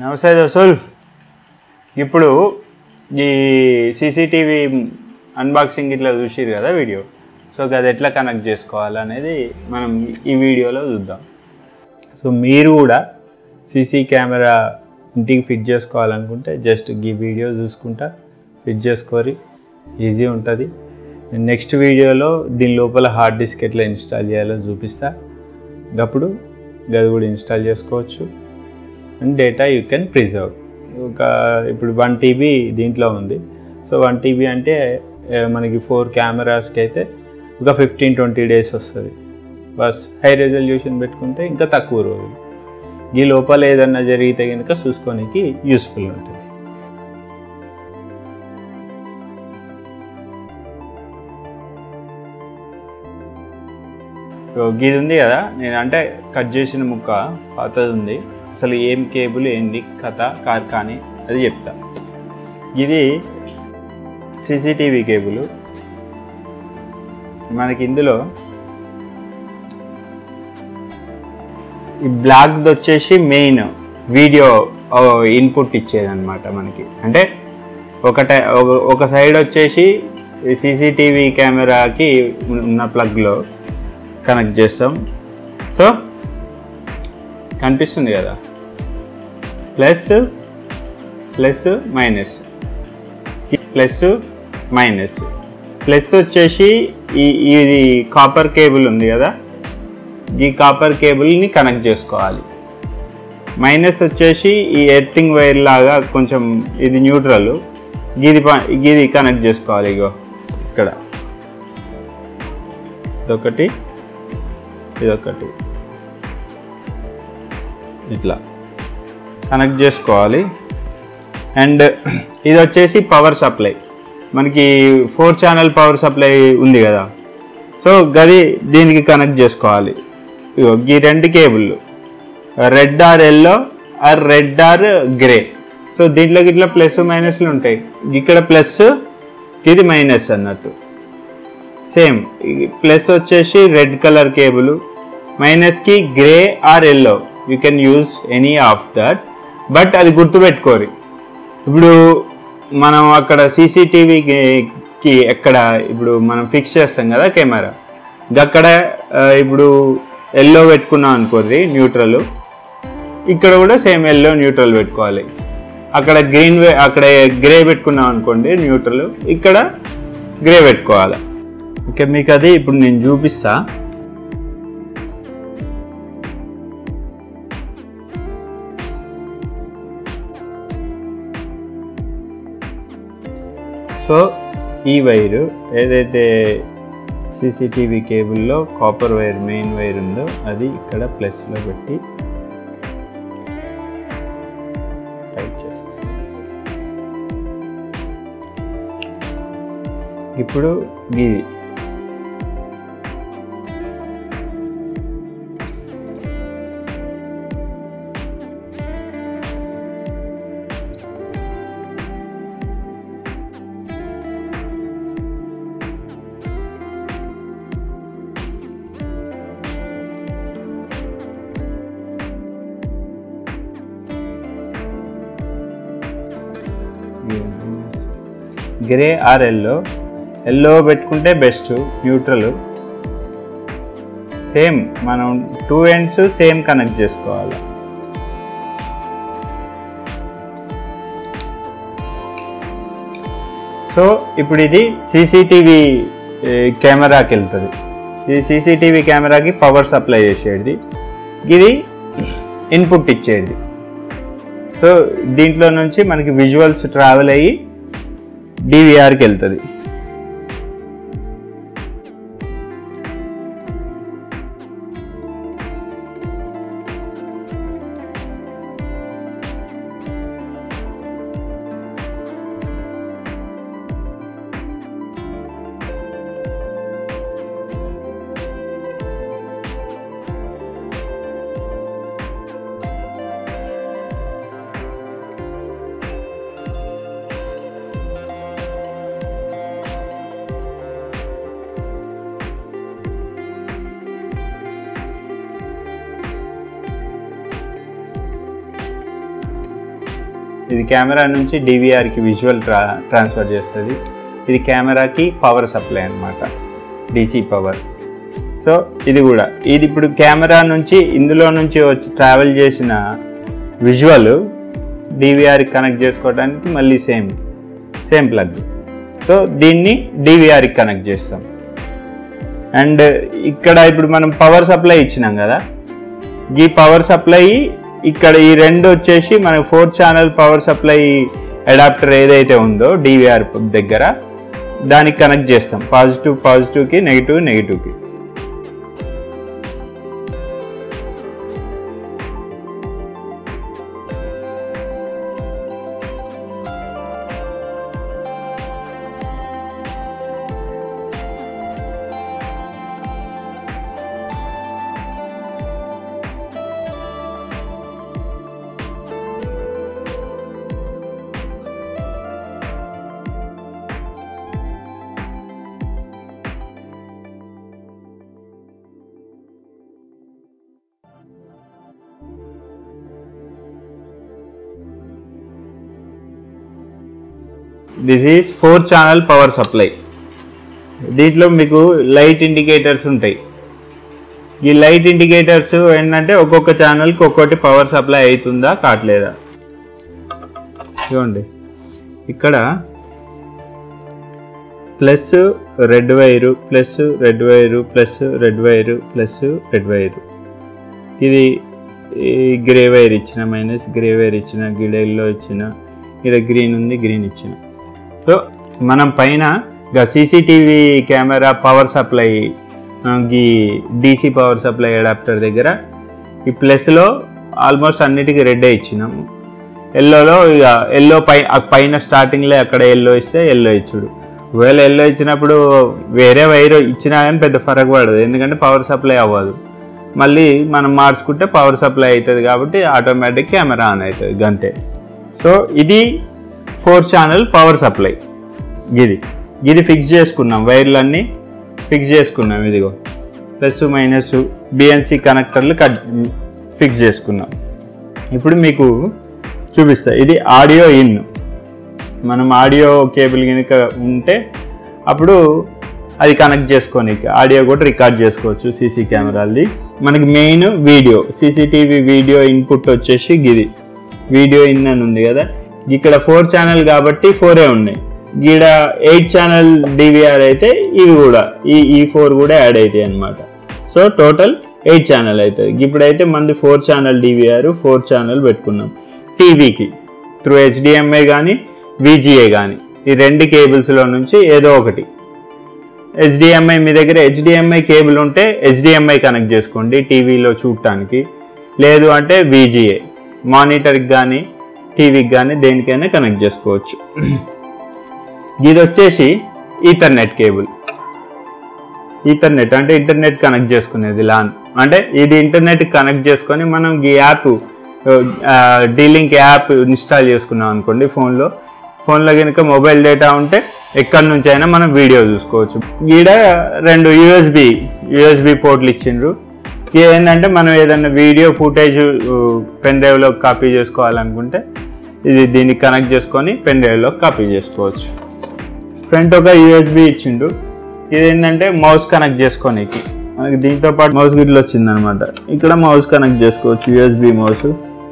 నమస్తే దోస్తుల్ ఇప్పుడు ఈ సీసీటీవీ అన్బాక్సింగ్ ఇట్లా చూసిరు కదా వీడియో సో అది ఎట్లా కనెక్ట్ చేసుకోవాలనేది మనం ఈ వీడియోలో చూద్దాం సో మీరు కూడా సీసీ కెమెరా ఇంటికి ఫిట్ చేసుకోవాలనుకుంటే జస్ట్ ఈ వీడియో చూసుకుంటా ఫిట్ చేసుకోరి ఈజీ ఉంటుంది నెక్స్ట్ వీడియోలో దీని లోపల హార్డ్ డిస్క్ ఎట్లా ఇన్స్టాల్ చేయాలో చూపిస్తా అప్పుడు గది కూడా ఇన్స్టాల్ చేసుకోవచ్చు and data you can preserve ఒక ఇప్పుడు వన్ టీబీ దీంట్లో ఉంది సో వన్ టీబీ అంటే ఆ, మనకి ఫోర్ కెమెరాస్కి అయితే ఒక ఫిఫ్టీన్ ట్వంటీ డేస్ వస్తుంది బస్ హై రెజల్యూషన్ పెట్టుకుంటే ఇంకా తక్కువ రోజులు ఈ లోపల ఏదన్నా జరిగితే కనుక చూసుకోనికి యూస్ఫుల్ ఉంటుంది సో ఇది ఉంది కదా నేను అంటే కట్ చేసిన ముక్క పాతది ఉంది అసలు ఏం కేబుల్ ఏంది కథ కార్ఖాని అది చెప్తా ఇది సీసీటీవీ కేబుల్ మనకి ఇందులో ఈ బ్లాక్ది వచ్చేసి మెయిన్ వీడియో ఇన్పుట్ ఇచ్చేదన్నమాట మనకి అంటే ఒక టై ఒక- ఒక సైడ్ వచ్చేసి సీసీటీవీ కెమెరాకి ఉన్న ప్లగ్లో కనెక్ట్ చేస్తాం సో కనిపిస్తుంది కదా plus plus minus plus minus plus వచ్చేసి ఈ ఇది కాపర్ కేబుల్ ఉంది కదా ఈ కాపర్ కేబుల్ని కనెక్ట్ చేసుకోవాలి మైనస్ వచ్చేసి ఈ ఎర్తింగ్ వైర్ లాగా కొంచెం ఇది న్యూట్రల్ ఇది ప- ఇది కనెక్ట్ చేసుకోవాలి ఇగో ఇక్కడ ఇదొకటి ఇదొకటి ఇట్లా కనెక్ట్ చేసుకోవాలి అండ్ ఇది వచ్చేసి పవర్ సప్లై మనకి ఫోర్ ఛానల్ పవర్ సప్లై ఉంది కదా సో గది దీనికి కనెక్ట్ చేసుకోవాలి ఇగో ఈ రెండు cable red or yellow or red or grey so దీంట్లోకి ఇట్లా ప్లస్ మైనస్లు ఉంటాయి ఇక్కడ ప్లస్ ఇది మైనస్ అన్నట్టు సేమ్ ప్లస్ వచ్చేసి రెడ్ కలర్ కేబుల్ మైనస్కి grey or yellow you can use any of that but అది గుర్తుపెట్టుకోరు ఇప్పుడు మనం అక్కడ సీసీటీవీకి ఎక్కడ ఇప్పుడు మనం ఫిక్స్ చేస్తాం కదా కెమెరా అక్కడ ఆ, ఇప్పుడు ఎల్లో పెట్టుకున్నాం అనుకోర్రి న్యూట్రల్ ఇక్కడ కూడా సేమ్ ఎల్లో న్యూట్రల్ పెట్టుకోవాలి అక్కడ గ్రీన్ అక్కడ గ్రే పెట్టుకున్నాం అనుకోండి న్యూట్రల్ ఇక్కడ గ్రే పెట్టుకోవాలి ఓకే మీకు అది ఇప్పుడు నేను చూపిస్తా సో ఈ వైరు ఏదైతే సీసీటీవీ కేబుల్లో కాపర్ వైర్ మెయిన్ వైర్ ఉందో అది ఇక్కడ ప్లస్లో పెట్టి టైట్ చేసేసుకోవాలి ఇప్పుడు ఇది గ్రే ఆర్ ఎల్లో ఎల్లో పెట్టుకుంటే బెస్ట్ న్యూట్రల్ సేమ్ మనం టూ ఎండ్స్ సేమ్ కనెక్ట్ చేసుకోవాలి సో ఇప్పుడు ఇది సీసీటీవీ కెమెరాకి వెళ్తుంది ఇది సీసీటీవీ కెమెరాకి పవర్ సప్లై చేసేది ఇది ఇన్పుట్ ఇచ్చేది సో దీంట్లో నుంచి మనకి విజువల్స్ ట్రావెల్ అయ్యి డివిఆర్కి వెళ్తుంది ఇది కెమెరా నుంచి డివిఆర్కి విజువల్ ట్రా ట్రాన్స్ఫర్ చేస్తుంది ఇది కెమెరాకి పవర్ సప్లై అన్నమాట డీసీ పవర్ సో ఇది కూడా ఇది ఇప్పుడు కెమెరా నుంచి ఇందులో నుంచి వచ్చి ట్రావెల్ చేసిన విజువల్ డివిఆర్కి కనెక్ట్ చేసుకోవడానికి మళ్ళీ సేమ్ సేమ్ ప్లగ్ సో దీన్ని డివిఆర్కి కనెక్ట్ చేస్తాం అండ్ ఇక్కడ ఇప్పుడు మనం పవర్ సప్లై ఇచ్చినాం కదా ఈ పవర్ సప్లై ఇక్కడ ఈ రెండు వచ్చేసి మనకి four channel power supply adapter ఏదైతే ఉందో డివిఆర్ దగ్గర దానికి కనెక్ట్ చేస్తాం పాజిటివ్ పాజిటివ్కి నెగిటివ్ నెగిటివ్కి this is four channel power supply దీంట్లో మీకు లైట్ ఇండికేటర్స్ ఉంటాయి ఈ లైట్ ఇండికేటర్స్ ఏంటంటే ఒక్కొక్క ఛానల్కి ఒక్కొక్కటి పవర్ సప్లై అవుతుందా కావట్లేదా చూడండి ఇక్కడ plus red wire plus red wire plus red wire plus red wire ఇది ఈ గ్రే వైర్ ఇచ్చిన మైనస్ గ్రే వైర్ ఇచ్చిన గిడెల్లో ఇచ్చిన ఇక్కడ గ్రీన్ ఉంది గ్రీన్ ఇచ్చిన సో మనం పైన గా సీసీటీవీ కెమెరా పవర్ సప్లై ఈ డీసీ పవర్ సప్లై అడాప్టర్ దగ్గర ఈ ప్లస్లో ఆల్మోస్ట్ అన్నిటికీ రెడ్డే ఇచ్చినాము ఎల్లోలో ఇక ఎల్లో పై ఆ పైన స్టార్టింగ్లో అక్కడ ఎల్లో ఇస్తే ఎల్లో ఇచ్చుడు ఒకవేళ ఎల్లో ఇచ్చినప్పుడు వేరే వైర్ ఇచ్చినా కానీ పెద్ద ఫరక్ పడదు ఎందుకంటే పవర్ సప్లై అవ్వదు మళ్ళీ మనం మార్చుకుంటే పవర్ సప్లై అవుతుంది కాబట్టి ఆటోమేటిక్ కెమెరా ఆన్ అవుతుంది గంతే సో ఇది ఫోర్ ఛానల్ పవర్ సప్లై ఇది ఇది ఫిక్స్ చేసుకున్నాం వైర్లన్నీ ఫిక్స్ చేసుకున్నాం ఇదిగో ప్లస్ మైనస్ బిఎన్సి కనెక్టర్లు కట్ ఫిక్స్ చేసుకున్నాం ఇప్పుడు మీకు చూపిస్తా ఇది ఆడియో ఇన్ మనం ఆడియో కేబుల్ కనుక ఉంటే అప్పుడు అది కనెక్ట్ చేసుకోనికి ఆడియో కూడా రికార్డ్ చేసుకోవచ్చు సీసీ కెమెరాలది మనకి main video CCTV video input వచ్చేసి గిది వీడియో ఇన్ అని ఉంది కదా ఇక్కడ ఫోర్ ఛానల్ కాబట్టి ఫోరే ఉన్నాయి గీడ ఎయిట్ ఛానల్ డివిఆర్ అయితే ఇవి కూడా ఈ ఈ ఫోర్ కూడా యాడ్ అవుతాయి అనమాట సో టోటల్ ఎయిట్ ఛానల్ అవుతుంది ఇప్పుడైతే మంది four channel DVR four channel పెట్టుకున్నాం టీవీకి త్రూ హెచ్డిఎంఐ కానీ విజిఏ కానీ ఈ రెండు కేబుల్స్లో నుంచి ఏదో ఒకటి హెచ్డిఎంఐ మీ దగ్గర హెచ్డిఎంఐ కేబుల్ ఉంటే హెచ్డిఎంఐ కనెక్ట్ చేసుకోండి టీవీలో చూడటానికి లేదు అంటే విజిఏ మానిటర్కి కానీ టీవీకి కానీ దేనికైనా కనెక్ట్ చేసుకోవచ్చు ఇది వచ్చేసి ఈథర్నెట్ కేబుల్ ఈథర్నెట్ అంటే ఇంటర్నెట్ కనెక్ట్ చేసుకునేది లాన్ అంటే ఇది ఇంటర్నెట్ కనెక్ట్ చేసుకొని మనం ఈ యాప్ డీలింక్ యాప్ ఇన్స్టాల్ చేసుకున్నాం అనుకోండి ఫోన్లో ఫోన్లో కనుక మొబైల్ డేటా ఉంటే ఎక్కడి నుంచి అయినా మనం వీడియో చూసుకోవచ్చు ఈడ రెండు యూఎస్బి యూఎస్బి పోర్ట్లు ఇచ్చిండ్రు ఇది ఏంటంటే మనం ఏదైనా వీడియో ఫుటేజ్ పెన్ డ్రైవ్లో కాపీ చేసుకోవాలనుకుంటే ఇది దీన్ని కనెక్ట్ చేసుకొని పెన్ డ్రైవ్లో కాపీ చేసుకోవచ్చు ఫ్రంట్ ఒక యూఎస్బి ఇచ్చిండు ఇది ఏంటంటే మౌస్ కనెక్ట్ చేసుకోనికి మనకి దీంతో పాటు మౌస్ గిట్ల వచ్చిందనమాట ఇక్కడ మౌస్ కనెక్ట్ చేసుకోవచ్చు యూఎస్బి మౌస్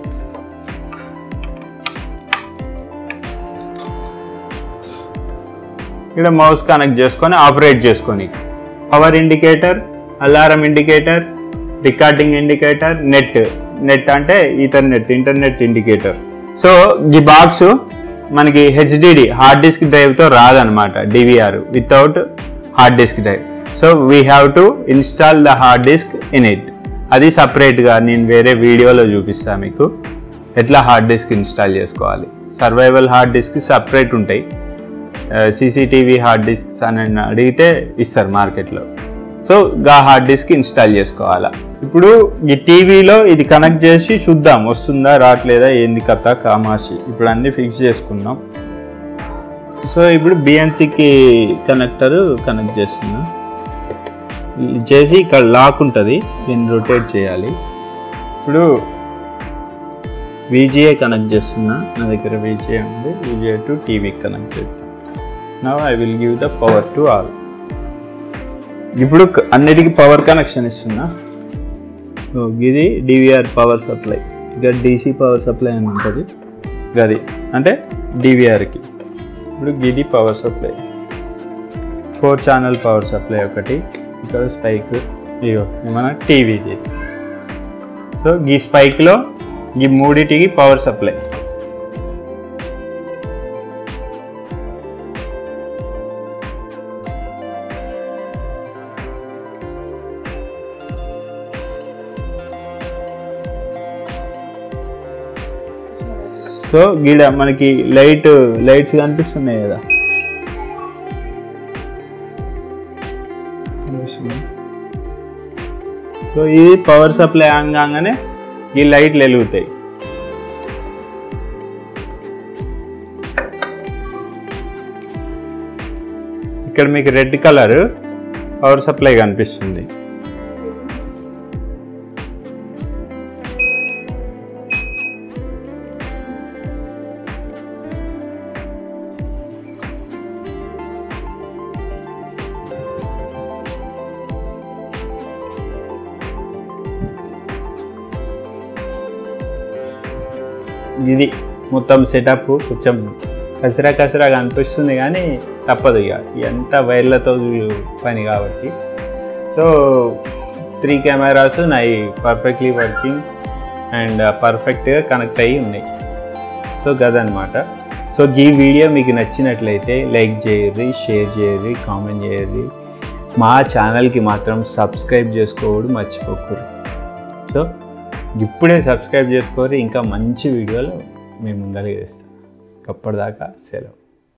ఇక్కడ మౌస్ కనెక్ట్ చేసుకొని ఆపరేట్ చేసుకొని power indicator alarm indicator recording indicator net net అంటే ఈథర్నెట్ ఇంటర్నెట్ ఇండికేటర్ సో ఈ బాక్స్ మనకి హెచ్డిడి హార్డ్ డిస్క్ డ్రైవ్తో రాదనమాట DVR without hard disk drive so we have to install the hard disk in it అది సపరేట్గా నేను వేరే వీడియోలో చూపిస్తాను మీకు ఎట్లా హార్డ్ డిస్క్ ఇన్స్టాల్ చేసుకోవాలి సర్వైవల్ హార్డ్ డిస్క్ సపరేట్ ఉంటాయి సీసీటీవీ హార్డ్ డిస్క్స్ అని అడిగితే ఇస్తారు మార్కెట్లో సో గా హార్డ్ డిస్క్ ఇన్స్టాల్ చేసుకోవాలా ఇప్పుడు ఈ టీవీలో ఇది కనెక్ట్ చేసి చూద్దాం వస్తుందా రావట్లేదా ఏంది కథ కామాసి ఇప్పుడు అన్నీ ఫిక్స్ చేసుకున్నాం సో ఇప్పుడు బిఎన్సికి కనెక్టర్ కనెక్ట్ చేస్తున్నా ఇది చేసి ఇక్కడ లాక్ ఉంటుంది దీన్ని రొటేట్ చేయాలి ఇప్పుడు విజిఏ కనెక్ట్ చేస్తున్నా నా దగ్గర విజిఏ ఉంది విజిఏ టు టీవీ కనెక్ట్ చేస్తాను now I will give the power to all ఇప్పుడు క- అన్నిటికీ పవర్ కనెక్షన్ ఇస్తున్నా ఓ, ఇది డివిఆర్ పవర్ సప్లై ఇక డీసీ పవర్ సప్లై అని ఉంటుంది గది అంటే డివిఆర్కి ఇప్పుడు గిది power supply four channel power supply ఒకటి ఇక్కడ స్పైక్ ఇగో ఏమన్నా టీవీది సో ఈ స్పైక్లో ఈ మూడిటికి పవర్ సప్లై సో గీడ మనకి లైట్ లైట్స్ కనిపిస్తున్నాయి కదా కనిపిస్తున్నాయి సో ఇది పవర్ సప్లై ఆన్ కాగానే ఈ లైట్లు వెలుగుతాయి ఇక్కడ మీకు రెడ్ కలర్ పవర్ సప్లై కనిపిస్తుంది ఇది మొత్తం సెటప్ కొంచెం కసరా కసరా కనిపిస్తుంది కానీ తప్పదు ఇక ఎంత వైర్లతో పని కాబట్టి సో త్రీ కెమెరాస్ నాయి పర్ఫెక్ట్లీ వర్కింగ్ అండ్ పర్ఫెక్ట్గా కనెక్ట్ అయ్యి ఉన్నాయి సో గదనమాట సో ఈ వీడియో మీకు నచ్చినట్లయితే లైక్ చేయర్రి షేర్ చేయర్రి కామెంట్ చేయర్రి మా ఛానల్కి మాత్రం సబ్స్క్రైబ్ చేసుకోవడం మర్చిపోకూడదు సో ఇప్పుడే సబ్స్క్రైబ్ చేసుకోరి ఇంకా మంచి వీడియోలు మేము ముందరగా చేస్తాం అప్పటిదాకా సెలవు